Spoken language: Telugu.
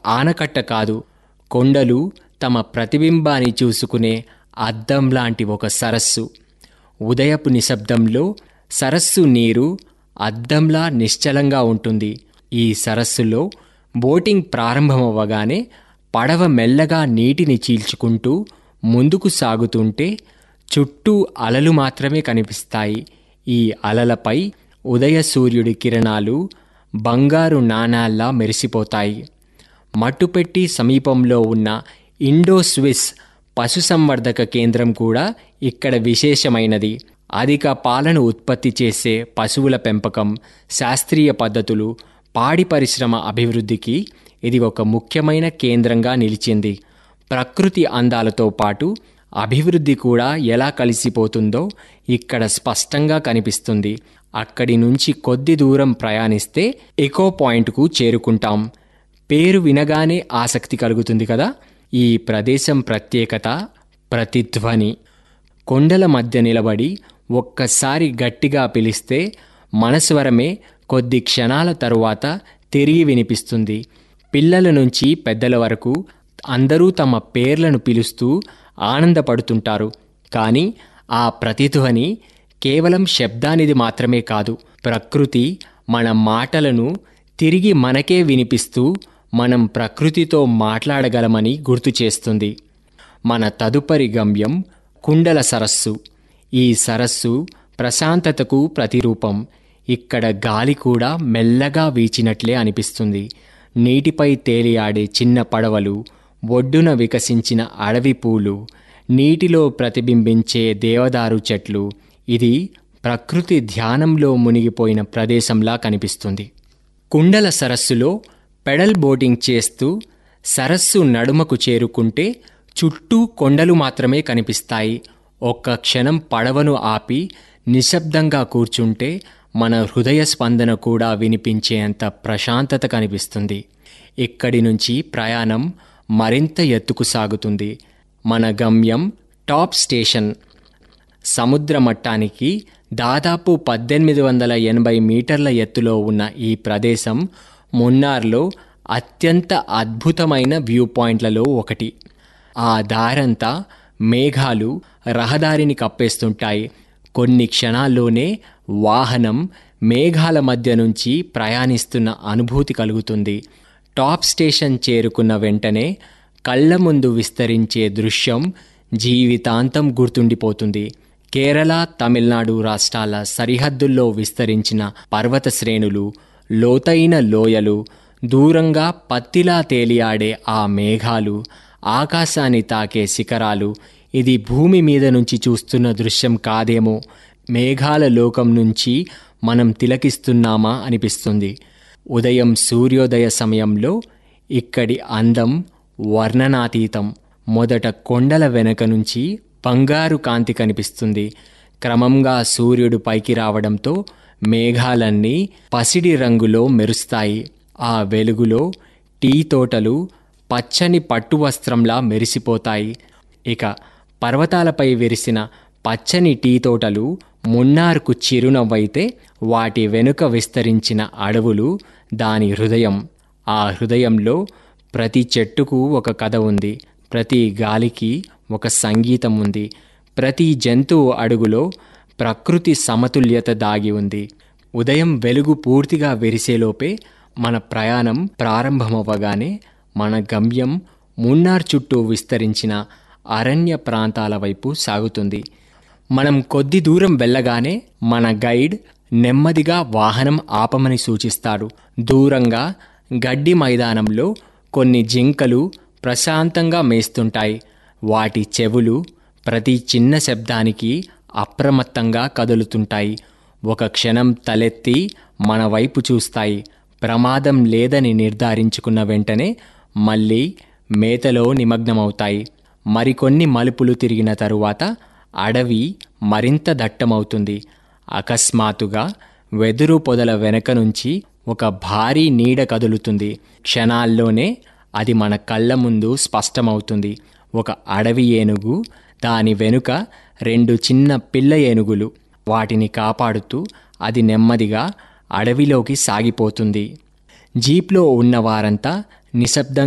ఆనకట్ట కాదు కొండలు తమ ప్రతిబింబాన్ని చూసుకునే అద్దం లాంటి ఒక సరస్సు ఉదయపు నిశ్శబ్దంలో సరస్సు నీరు అద్దంలా నిశ్చలంగా ఉంటుంది ఈ సరస్సులో బోటింగ్ ప్రారంభమవ్వగానే పడవ మెల్లగా నీటిని చీల్చుకుంటూ ముందుకు సాగుతుంటే చుట్టూ అలలు మాత్రమే కనిపిస్తాయి ఈ అలలపై ఉదయ సూర్యుడి కిరణాలు బంగారు నాణాల్లా మెరిసిపోతాయి మట్టుపెట్టి సమీపంలో ఉన్న ఇండో స్విస్ పశుసంవర్ధక కేంద్రం కూడా ఇక్కడ విశేషమైనది అధిక పాలను ఉత్పత్తి చేసే పశువుల పెంపకం శాస్త్రీయ పద్ధతులు పాడి పరిశ్రమ అభివృద్ధికి ఇది ఒక ముఖ్యమైన కేంద్రంగా నిలిచింది ప్రకృతి అందాలతో పాటు అభివృద్ధి కూడా ఎలా కలిసిపోతుందో ఇక్కడ స్పష్టంగా కనిపిస్తుంది అక్కడి నుంచి కొద్ది దూరం ప్రయాణిస్తే ఎకో పాయింట్కు చేరుకుంటాం పేరు వినగానే ఆసక్తి కలుగుతుంది కదా ఈ ప్రదేశం ప్రత్యేకత ప్రతిధ్వని కొండల మధ్య నిలబడి ఒక్కసారి గట్టిగా పిలిస్తే మనస్వరమే కొద్ది క్షణాల తరువాత తిరిగి వినిపిస్తుంది పిల్లల నుంచి పెద్దల వరకు అందరూ తమ పేర్లను పిలుస్తూ ఆనందపడుతుంటారు కానీ ఆ ప్రతిధ్వని కేవలం శబ్దానిది మాత్రమే కాదు ప్రకృతి మన మాటలను తిరిగి మనకే వినిపిస్తూ మనం ప్రకృతితో మాట్లాడగలమని గుర్తు చేస్తుంది మన తదుపరి గమ్యం కుండల సరస్సు ఈ సరస్సు ప్రశాంతతకు ప్రతిరూపం ఇక్కడ గాలి కూడా మెల్లగా వీచినట్లే అనిపిస్తుంది నీటిపై తేలియాడే చిన్న పడవలు ఒడ్డున వికసించిన అడవి పూలు నీటిలో ప్రతిబింబించే దేవదారు చెట్లు ఇది ప్రకృతి ధ్యానంలో మునిగిపోయిన ప్రదేశంలా కనిపిస్తుంది కుండల సరస్సులో పెడల్ బోటింగ్ చేస్తూ సరస్సు నడుమకు చేరుకుంటే చుట్టూ కొండలు మాత్రమే కనిపిస్తాయి ఒక్క క్షణం పడవను ఆపి నిశ్శబ్దంగా కూర్చుంటే మన హృదయ స్పందన కూడా వినిపించేంత ప్రశాంతత కనిపిస్తుంది ఇక్కడి నుంచి ప్రయాణం మరింత ఎత్తుకు సాగుతుంది మన గమ్యం టాప్ స్టేషన్ సముద్ర మట్టానికి దాదాపు పద్దెనిమిది వందల ఎనభై మీటర్ల ఎత్తులో ఉన్న ఈ ప్రదేశం మున్నార్లో అత్యంత అద్భుతమైన వ్యూ పాయింట్లలో ఒకటి ఆ దారంతా మేఘాలు రహదారిని కప్పేస్తుంటాయి కొన్ని క్షణాల్లోనే వాహనం మేఘాల మధ్య నుంచి ప్రయాణిస్తున్న అనుభూతి కలుగుతుంది టాప్ స్టేషన్ చేరుకున్న వెంటనే కళ్ళ ముందు విస్తరించే దృశ్యం జీవితాంతం గుర్తుండిపోతుంది కేరళ తమిళనాడు రాష్ట్రాల సరిహద్దుల్లో విస్తరించిన పర్వత శ్రేణులు లోతైన లోయలు దూరంగా పత్తిలా తేలియాడే ఆ మేఘాలు ఆకాశాన్ని తాకే శిఖరాలు ఇది భూమి మీద నుంచి చూస్తున్న దృశ్యం కాదేమో మేఘాల లోకం నుంచి మనం తిలకిస్తున్నామా అనిపిస్తుంది ఉదయం సూర్యోదయ సమయంలో ఇక్కడి అందం వర్ణనాతీతం మొదట కొండల వెనక నుంచి బంగారు కాంతి కనిపిస్తుంది క్రమంగా సూర్యుడు పైకి రావడంతో మేఘాలన్నీ పసిడి రంగులో మెరుస్తాయి ఆ వెలుగులో టీ తోటలు పచ్చని పట్టు వస్త్రంలా మెరిసిపోతాయి ఇక పర్వతాలపై విరిసిన పచ్చని టీ తోటలు మున్నార్కు చిరునవ్వైతే వాటి వెనుక విస్తరించిన అడవులు దాని హృదయం ఆ హృదయంలో ప్రతి చెట్టుకు ఒక కథ ఉంది ప్రతి గాలికి ఒక సంగీతం ఉంది ప్రతి జంతువు అడుగులో ప్రకృతి సమతుల్యత దాగి ఉంది ఉదయం వెలుగు పూర్తిగా వెరిసేలోపే మన ప్రయాణం ప్రారంభమవ్వగానే మన గమ్యం మున్నార్ చుట్టూ విస్తరించిన అరణ్య ప్రాంతాల వైపు సాగుతుంది మనం కొద్ది దూరం వెళ్ళగానే మన గైడ్ నెమ్మదిగా వాహనం ఆపమని సూచిస్తాడు దూరంగా గడ్డి మైదానంలో కొన్ని జింకలు ప్రశాంతంగా మేస్తుంటాయి వాటి చెవులు ప్రతి చిన్న శబ్దానికి అప్రమత్తంగా కదులుతుంటాయి ఒక క్షణం తలెత్తి మన వైపు చూస్తాయి ప్రమాదం లేదని నిర్ధారించుకున్న వెంటనే మళ్ళీ మేతలో నిమగ్నమవుతాయి మరికొన్ని మలుపులు తిరిగిన తరువాత అడవి మరింత దట్టమవుతుంది అకస్మాత్తుగా వెదురు పొదల వెనక నుంచి ఒక భారీ నీడ కదులుతుంది క్షణాల్లోనే అది మన కళ్ళ ముందు స్పష్టమవుతుంది ఒక అడవి ఏనుగు దాని వెనుక రెండు చిన్న పిల్ల ఏనుగులు వాటిని కాపాడుతూ అది నెమ్మదిగా అడవిలోకి సాగిపోతుంది జీప్లో ఉన్న వారంతా నిశ్శబ్దంగా